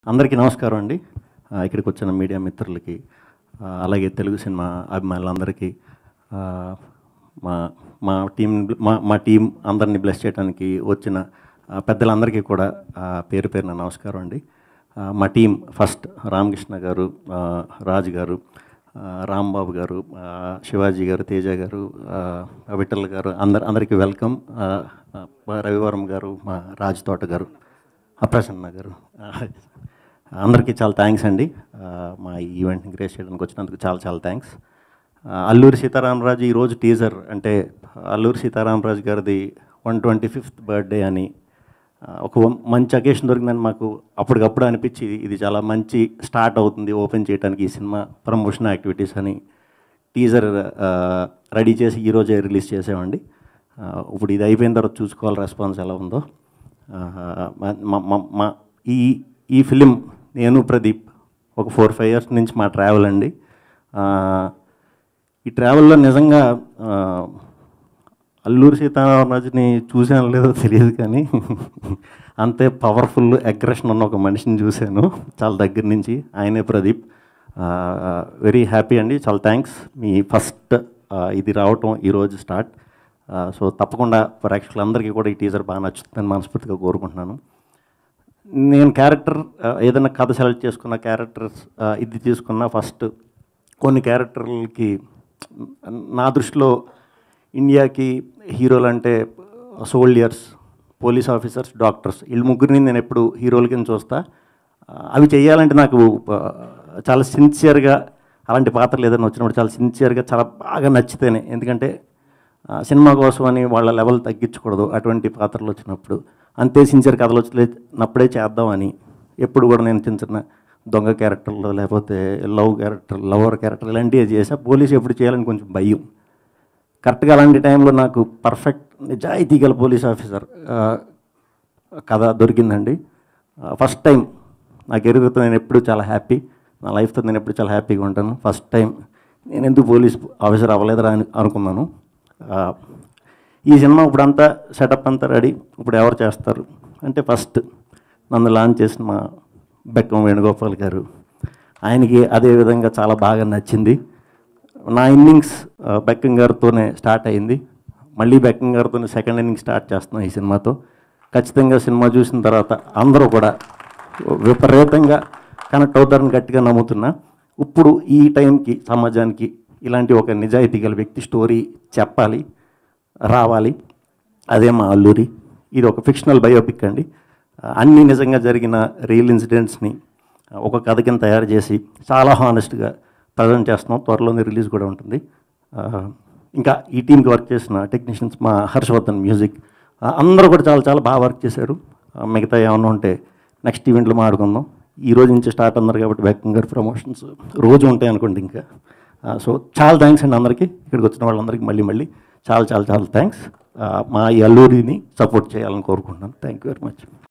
అందరికీ నమస్కారం అండి ఆ, ఇక్కడికి వచ్చిన మీడియా మిత్రులకి ఆ, అలాగే తెలుగు సినిమా అభిమానులందరికీ ఆ, మా మా టీం మా మా టీం అందరినీ బ్లెస్ చేయడానికి వచ్చిన ఆ, పెద్దలందరికీ కూడా ఆ, పేరు పేరున నమస్కారం అండి ఆ, మా టీం ఫస్ట్ రామకృష్ణ గారు ఆ, రాజు గారు ఆ, రాంబాబు గారు ఆ, శివాజీ గారు తేజ గారు ఆ, విఠల్ గారు అందరు అందరికీ వెల్కమ్ ఆ, ఆ, రవివరం గారు మా రాజు తోట గారు ఆ, ప్రసన్న గారు ఆ, అందరికీ చాలా థ్యాంక్స్ అండి ఆ, మా ఈ ఈవెంట్ని గ్రేస్ చేయడానికి వచ్చినందుకు చాలా చాలా థ్యాంక్స్ అల్లూరి సీతారామరాజు ఈరోజు టీజర్ అంటే అల్లూరి సీతారామరాజు గారిది వన్ ట్వంటీ ఫిఫ్త్ బర్త్డే అని ఆ, ఒక వం- మంచి అకేషన్ దొరికిందని మాకు అప్పటికప్పుడు అనిపించి ఇది చాలా మంచి స్టార్ట్ అవుతుంది ఓపెన్ చేయడానికి ఈ సినిమా ప్రమోషన్ యాక్టివిటీస్ అని టీజర్ రెడీ చేసి ఈరోజే రిలీజ్ చేసామండి ఆ, ఇప్పుడు ఇది అయిపోయిన తర్వాత చూసుకోవాలి రెస్పాన్స్ ఎలా ఉందో ఆ, మా- మా- మా- మా ఈ ఈ ఫిలిం నేను ప్రదీప్ ఒక ఫోర్ ఫైవ్ ఇయర్స్ నుంచి మా ట్రావెల్ అండి ఆ, ఈ ట్రావెల్లో నిజంగా ఆ, అల్లూరి సీతారామరాజుని చూసాను లేదో తెలియదు కానీ అంతే పవర్ఫుల్ అగ్రెషన్ ఉన్న ఒక మనిషిని చూశాను చాలా దగ్గర నుంచి ఆయనే ప్రదీప్ వెరీ హ్యాపీ అండి చాలా థ్యాంక్స్ మీ ఫస్ట్ ఇది రావటం ఈరోజు స్టార్ట్ సో తప్పకుండా ప్రేక్షకులందరికీ కూడా ఈ టీజర్ బాగా నచ్చుతుందని మనస్ఫూర్తిగా కోరుకుంటున్నాను నేను క్యారెక్టర్ ఏదైనా కథ సెలెక్ట్ చేసుకున్న క్యారెక్టర్స్ ఇది తీసుకున్న ఫస్ట్ కొన్ని క్యారెక్టర్లకి నా దృష్టిలో ఇండియాకి హీరోలు అంటే సోల్జర్స్ పోలీస్ ఆఫీసర్స్ డాక్టర్స్ వీళ్ళు ముగ్గురిని నేను ఎప్పుడు హీరోల కింద చూస్తా ఆ, అవి చేయాలంటే నాకు ఆ, చాలా సిన్సియర్గా అలాంటి పాత్రలు ఏదైనా వచ్చినప్పుడు చాలా సిన్సియర్గా చాలా బాగా నచ్చితేనే ఎందుకంటే ఆ, సినిమా కోసం అని వాళ్ళ లెవెల్ తగ్గించకూడదు అటువంటి పాత్రలు వచ్చినప్పుడు అంతే సిన్సియర్ కథలు వచ్చినప్పుడే చేద్దామని ఎప్పుడు కూడా నేను చిన్న చిన్న దొంగ క్యారెక్టర్లు లేకపోతే లవ్ క్యారెక్టర్ లవర్ క్యారెక్టర్ ఇలాంటివి చేసా పోలీస్ ఎప్పుడు చేయాలని కొంచెం భయం కరెక్ట్గా అలాంటి టైంలో నాకు పర్ఫెక్ట్ నిజాయితీ గల పోలీస్ ఆఫీసర్ ఆ, కథ దొరికిందండి ఫస్ట్ టైం నా కెరీర్తో నేను ఎప్పుడు చాలా హ్యాపీ నా లైఫ్తో నేను ఎప్పుడు చాలా హ్యాపీగా ఉంటాను ఫస్ట్ టైం నేను ఎందుకు పోలీస్ ఆఫీసర్ అవ్వలేదురా అని అనుకున్నాను ఆ, ఈ సినిమా ఇప్పుడంతా సెటప్ అంతా రెడీ ఇప్పుడు ఎవరు చేస్తారు అంటే ఫస్ట్ నన్ను లాంచ్ చేసిన మా బెక్కం వేణుగోపాల్ గారు ఆయనకి అదే విధంగా చాలా బాగా నచ్చింది నా ఇన్నింగ్స్ ఆ, బెక్కం గారితోనే స్టార్ట్ అయింది మళ్ళీ బెక్కం గారితోనే సెకండ్ ఇన్నింగ్స్ స్టార్ట్ చేస్తున్నాం ఈ సినిమాతో ఖచ్చితంగా సినిమా చూసిన తర్వాత అందరూ కూడా విపరీతంగా కనెక్ట్ అవుతారని గట్టిగా నమ్ముతున్నా ఇప్పుడు ఈ టైంకి సమాజానికి ఇలాంటి ఒక నిజాయితీ గల వ్యక్తి స్టోరీ చెప్పాలి రావాలి అదే మా అల్లూరి ఇది ఒక ఫిక్షనల్ బయోపిక్ అండి అన్ని నిజంగా జరిగిన రియల్ ఇన్సిడెంట్స్ని ఒక కథ కింద తయారు చేసి చాలా హానెస్ట్గా ప్రజెంట్ చేస్తున్నాం త్వరలోనే రిలీజ్ కూడా ఉంటుంది ఆ, ఇంకా ఈ టీంకి వర్క్ చేసిన టెక్నీషియన్స్ మా హర్షవర్ధన్ మ్యూజిక్ ఆ, అందరూ కూడా చాలా చాలా బాగా వర్క్ చేశారు ఆ, మిగతా ఏమన్నా ఉంటే నెక్స్ట్ ఈవెంట్లో మాట్లాడుకుందాం ఈ రోజు నుంచి స్టార్ట్ అన్నారు కాబట్టి బ్యాకింగ్ గారి ప్రమోషన్స్ రోజు ఉంటాయి అనుకోండి ఇంకా ఆ, సో చాలా థ్యాంక్స్ అండి అందరికీ ఇక్కడికి వచ్చిన వాళ్ళందరికీ మళ్ళీ మళ్ళీ చాలా చాలా చాలా థ్యాంక్స్ మా ఈ అల్లూరిని సపోర్ట్ చేయాలని కోరుకుంటున్నాను థ్యాంక్ యూ వెరీ మచ్